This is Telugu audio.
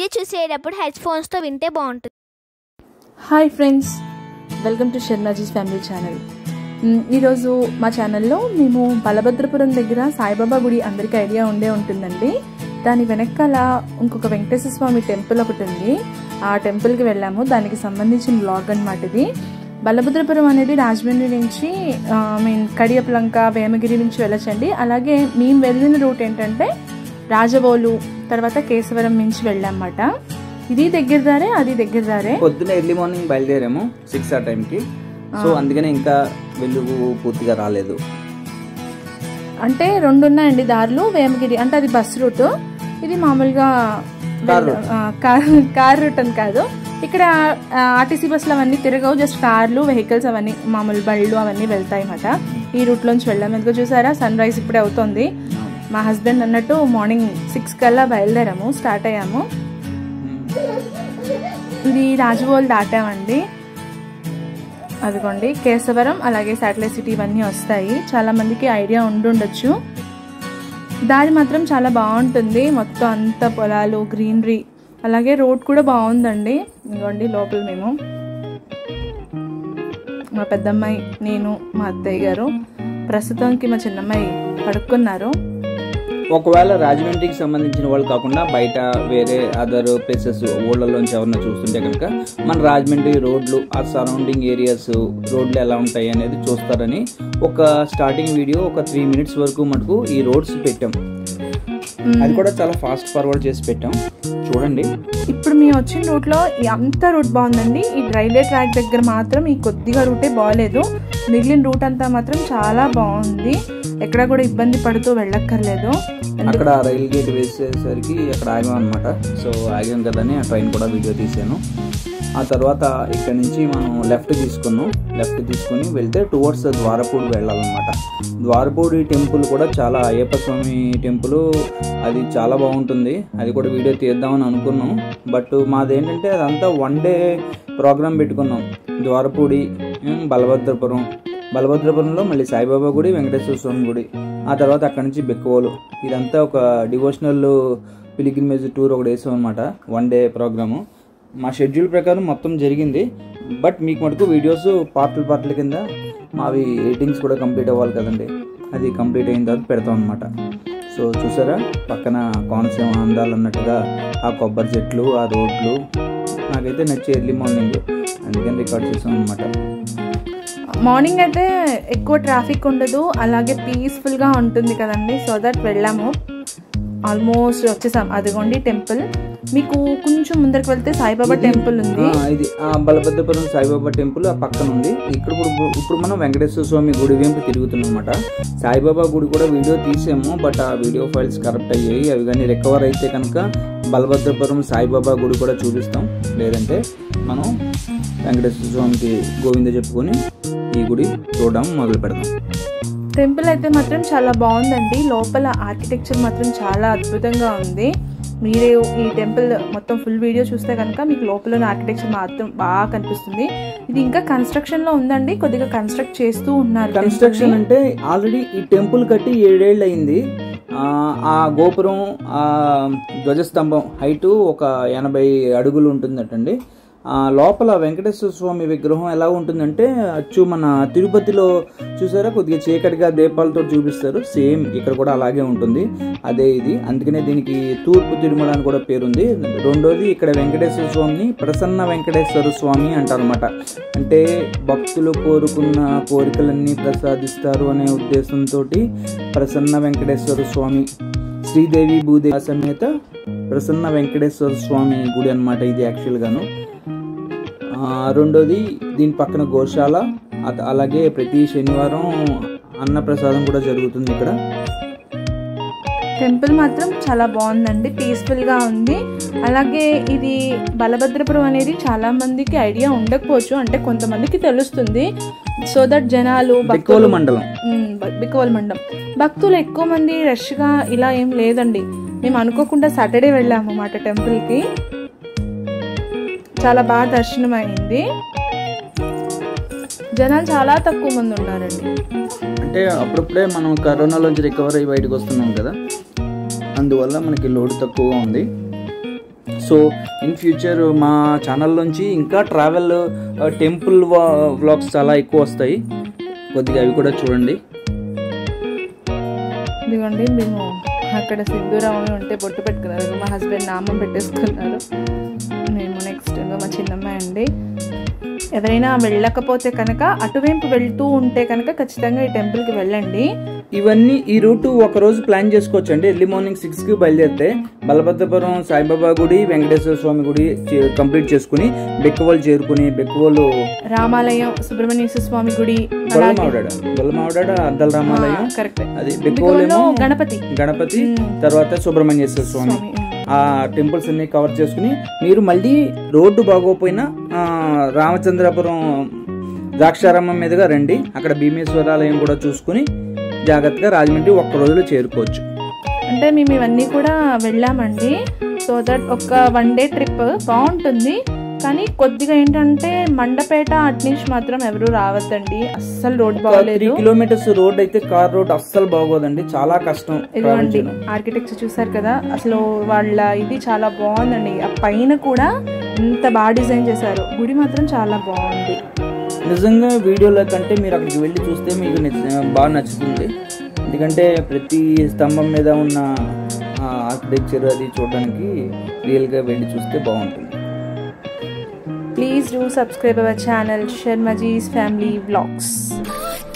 చూసేటప్పుడు హెడ్ ఫోన్స్తో వింటే బాగుంటుంది hi friends welcome to Sharmaji's family channel hmm, ఈరోజు మా ఛానల్లో మేము బలభద్రపురం దగ్గర సాయిబాబా గుడి అందరికీ ఐడియా ఉండే ఉంటుందండి దాని వెనకాల ఇంకొక వెంకటేశ్వర స్వామి టెంపుల్ ఒకటి ఉంది ఆ టెంపుల్కి వెళ్ళాము దానికి సంబంధించిన బ్లాగ్ అనమాట ఇది బలభద్రపురం అనేది రాజమండ్రి నుంచి మీన్ కడియపలంక వేమగిరి నుంచి వెళ్ళొచ్చండి అలాగే మేము వెళ్ళిన రూట్ ఏంటంటే రాజవోలు తర్వాత కేశవరం నుంచి వెళ్ళామన్నమాట ఇది దగ్గర దారే అది దగ్గర దారే పొద్దున ఎర్లీ మార్నింగ్ బయలుదేరాము సిక్స్ ఆ టైంకి సో అందుకనే ఇంకా వెలుగు పూర్తిగా రాలేదు అంటే రెండు ఉన్నాయండి దారులు వేమగిరి అంటే అది బస్ రూట్ ఇది మామూలుగా కార్ వెళ్ళ- ఆ, కార్ కార్ రూట్ అని కాదు ఇక్కడ ఆర్టీసీ బస్సులు అవన్నీ తిరగవు జస్ట్ కార్లు వెహికల్స్ అవన్నీ మామూలు బళ్ళు అవన్నీ వెళ్తాయి అన్నమాట ఈ రూట్ లోంచి వెళ్ళాము ఎందుకో చూసారా సన్ రైజ్ ఇప్పుడే అవుతుంది మా హస్బెండ్ అన్నట్టు మార్నింగ్ సిక్స్ కల్లా బయలుదేరాము స్టార్ట్ అయ్యాము ఇది రాజవోల్ దాటామండి అదిగోండి కేశవరం అలాగే శాటిలైట్ సిటీ ఇవన్నీ వస్తాయి చాలా మందికి ఐడియా ఉండుండొచ్చు దారి మాత్రం చాలా బాగుంటుంది మొత్తం అంతా పొలాలు గ్రీనరీ అలాగే రోడ్ కూడా బాగుందండి ఇదిగోండి లోపల మేము మా పెద్దమ్మాయి నేను మా అత్తయ్య గారు ప్రస్తుతానికి మా చిన్నమ్మాయి పడుకున్నారు ఒకవేళ రాజమండ్రికి సంబంధించిన వాళ్ళు కాకుండా బయట వేరే అదర్ ప్లేసెస్ ఊళ్ళలోంచి ఎవరన్నా చూస్తుంటే కనుక మన రాజమండ్రి రోడ్లు ఆ సరౌండింగ్ ఏరియాస్ రోడ్లు ఎలా ఉంటాయి అనేది చూస్తారని ఒక స్టార్టింగ్ వీడియో ఒక త్రీ మినిట్స్ వరకు మటుకు ఈ రోడ్స్ పెట్టాం అది కూడా చాలా ఫాస్ట్ ఫార్వర్డ్ చేసి పెట్టాం చూడండి ఇప్పుడు మేము వచ్చిన రూట్లో ఈ అంతా రూట్ బాగుందండి ఈ రైల్వే ట్రాక్ దగ్గర మాత్రం ఈ కొద్దిగా రూటే బాగాలేదు మిగిలిన రూట్ అంతా మాత్రం చాలా బాగుంది ఎక్కడ కూడా ఇబ్బంది పడుతూ వెళ్ళక్కర్లేదు అక్కడ రైల్ గేట్ వేసేసరికి అక్కడ ఆగాం అనమాట సో ఆగాం కదని ఆ ట్రైన్ కూడా వీడియో తీసాను ఆ తర్వాత ఇక్కడ నుంచి మనం లెఫ్ట్ తీసుకున్నాం లెఫ్ట్ తీసుకుని వెళ్తే టువర్డ్స్ ద్వారపూడి వెళ్ళాలన్నమాట ద్వారపూడి టెంపుల్ కూడా చాలా అయ్యప్ప స్వామి టెంపుల్ అది చాలా బాగుంటుంది అది కూడా వీడియో తీద్దామని అనుకున్నాం బట్ మాదేంటంటే అదంతా వన్ డే ప్రోగ్రామ్ పెట్టుకున్నాం ద్వారపూడి ఉమ్, బలభద్రపురం బలభద్రపురంలో మళ్ళీ సాయిబాబా గుడి వెంకటేశ్వర స్వామి గుడి ఆ తర్వాత అక్కడి నుంచి బెక్కువలు ఇదంతా ఒక డివోషనల్ పిలిగ్రిమేజ్ టూర్ ఒకటి వేసాం అనమాట వన్ డే ప్రోగ్రాము మా షెడ్యూల్ ప్రకారం మొత్తం జరిగింది బట్ మీకు మటుకు వీడియోస్ పార్ట్లు పార్ట్ల కింద మావి ఎడిటింగ్స్ కూడా కంప్లీట్ అవ్వాలి కదండి అది కంప్లీట్ అయిన తర్వాత పెడతాం అనమాట సో చూసారా పక్కన కోనసీమ అందాలు అన్నట్టుగా ఆ కొబ్బరి చెట్లు ఆ రోడ్లు నాకైతే నచ్చే ఎర్లీ మార్నింగ్ అందుకని రికార్డ్ చేసాం అనమాట మార్నింగ్ అయితే ఎక్కువ ట్రాఫిక్ ఉండదు అలాగే పీస్ఫుల్గా ఉంటుంది కదండి సో దట్ వెళ్ళాము ఆల్మోస్ట్ వచ్చేసాం అదిగోండి టెంపుల్ మీకు కొంచెం ముందరికి వెళ్తే సాయిబాబా టెంపుల్ ఉంది ఆ, ఇది ఆ బలభద్రపురం సాయిబాబా టెంపుల్ ఆ పక్కన ఉంది ఇక్కడ ఇప్పుడు ఇప్పుడు మనం వెంకటేశ్వర స్వామి గుడి వెంపు తిరుగుతున్నాం అనమాట సాయిబాబా గుడి కూడా వీడియో తీసాము బట్ ఆ వీడియో ఫైల్స్ కరెక్ట్ అయ్యాయి అవి కానీ రికవర్ అయితే కనుక బలభద్రపురం సాయిబాబా గుడి కూడా చూపిస్తాం లేదంటే మనం వెంకటేశ్వర స్వామికి గోవింద చెప్పుకొని ఈ గుడి చూడడం మొదలు పెడదాం టెంపుల్ అయితే మాత్రం చాలా బాగుందండి లోపల ఆర్కిటెక్చర్ మాత్రం చాలా అద్భుతంగా ఉంది మీరే ఈ టెంపుల్ మొత్తం ఫుల్ వీడియో చూస్తే కనుక మీకు లోపల ఆర్కిటెక్చర్ మాత్రం బాగా కనిపిస్తుంది ఇది ఇంకా కన్స్ట్రక్షన్ లో ఉందండి కొద్దిగా కన్స్ట్రక్ట్ చేస్తూ ఉన్నారు కన్స్ట్రక్షన్ అంటే ఆల్రెడీ ఈ టెంపుల్ కట్టి ఏడేళ్ళు అయింది ఆ, ఆ గోపురం ఆ ధ్వజస్తంభం హైటు ఒక ఎనభై అడుగులు ఉంటుందటండి ఆ లోపల వెంకటేశ్వర స్వామి విగ్రహం ఎలా ఉంటుందంటే అచ్చు మన తిరుపతిలో చూసారా కొద్దిగా చీకటిగా దీపాలతో చూపిస్తారు సేమ్ ఇక్కడ కూడా అలాగే ఉంటుంది అదే ఇది అందుకనే దీనికి తూర్పు తిరుమల అని కూడా పేరుంది రెండోది ఇక్కడ వెంకటేశ్వర స్వామిని ప్రసన్న వెంకటేశ్వర స్వామి అంటారన్నమాట అంటే భక్తులు కోరుకున్న కోరికలన్నీ ప్రసాదిస్తారు అనే ఉద్దేశంతో ప్రసన్న వెంకటేశ్వర స్వామి శ్రీదేవి భూదేవి సమేత ప్రసన్న వెంకటేశ్వర స్వామి గుడి అన్నమాట ఇది యాక్చువల్గాను ఆ, రెండోది దీని పక్కన గోశాల అత- అలాగే ప్రతి శనివారం అన్నప్రసాదం కూడా జరుగుతుంది ఇక్కడ టెంపుల్ మాత్రం చాలా బాగుందండి పీస్ఫుల్ గా ఉంది అలాగే ఇది బలభద్రపురం అనేది చాలా మందికి ఐడియా ఉండకపోవచ్చు అంటే కొంతమందికి తెలుస్తుంది సో దట్ జనాలు బెక్కోలు భక్తులు మండలం ఉమ్, బ- బిక్కవల్ మండం భక్తులు ఎక్కువ మంది రష్గా ఇలా ఏం లేదండి మేము అనుకోకుండా సాటర్డే వెళ్ళాము అన్నమాట టెంపుల్కి చాలా బాగా దర్శనం అయింది జనాలు చాలా తక్కువ మంది ఉన్నారండి అంటే అప్పుడప్పుడే మనం కరోనాలోంచి రికవర్ అయ్యి బయటకు వస్తున్నాం కదా అందువల్ల మనకి లోడ్ తక్కువగా ఉంది సో ఇన్ ఫ్యూచర్ మా ఛానల్ నుంచి ఇంకా ట్రావెల్ టెంపుల్ వ్లాగ్స్ చాలా ఎక్కువ వస్తాయి కొద్దిగా అవి కూడా చూడండి ఇదిగోండి మేము అక్కడ సింధూరామని ఉంటే బొట్టు పెట్టుకున్నారు మా హస్బెండ్ నామం పెట్టేసుకున్నారు మేము నెక్స్ట్ ఇంకా మా చిన్నమ్మాయి అండి ఎవరైనా వెళ్ళకపోతే కనుక అటువైపు వెళ్తూ ఉంటే కనుక ఖచ్చితంగా ఈ టెంపుల్కి వెళ్ళండి ఇవన్నీ ఈ రూట్ ఒక రోజు ప్లాన్ చేసుకోవచ్చు అండి ఎర్లీ మార్నింగ్ సిక్స్ కి బయలుదేరితే బలభద్రపురం సాయిబాబా గుడి వెంకటేశ్వర స్వామి గుడి చే- కంప్లీట్ చేసుకుని బెక్కవోలు చేరుకుని బెక్కవోలు రామాలయం సుబ్రహ్మణ్యేశ్వర స్వామి గుడి అలాగే గొల్లమావిడాడ గొల్లమావిడాడ అద్దల రామాలయం కరెక్ట్ అది బెక్కవోలేమో గణపతి గణపతి తర్వాత సుబ్రహ్మణ్యేశ్వర స్వామి స్వామి ఆ టెంపుల్స్ అన్ని కవర్ చేసుకుని మీరు మళ్ళీ రోడ్డు బాగోపోయినా ఆ, రామచంద్రపురం ద్రాక్షారామం మీదుగా రండి అక్కడ భీమేశ్వరాలయం కూడా చూసుకుని జాగ్రత్తగా రాజమండ్రి ఒక్క రోజులో చేరుకోవచ్చు అంటే మేము ఇవన్నీ కూడా వెళ్ళామండి సో దట్ ఒక వన్ డే ట్రిప్ బాగుంటుంది కానీ కొద్దిగా ఏంటంటే మండపేట అటు నుంచి మాత్రం ఎవరు రావద్దండి అస్సలు రోడ్ త్రీ బాగోలేదు కిలోమీటర్స్ రోడ్ అయితే కార్ రోడ్ అస్సలు బాగోదండి చాలా కష్టం ట్రావెల్ ఇదిగోండి చేయడం ఆర్కిటెక్చర్ చూసారు కదా అసలు వాళ్ళ ఇది చాలా బాగుందండి ఆ పైన కూడా ఇంత బాగా డిజైన్ చేశారు గుడి మాత్రం చాలా బాగుంది నిజంగా వీడియోలో కంటే మీరు అక్కడికి వెళ్ళి చూస్తే మీకు నచ్చ- బాగా నచ్చుతుంది ఎందుకంటే ప్రతి స్తంభం మీద ఉన్న ఆర్కిటెక్చర్ అది చూడడానికి రియల్గా వెళ్ళి చూస్తే బాగుంటుంది please do subscribe our channel Sharmaji's family blogs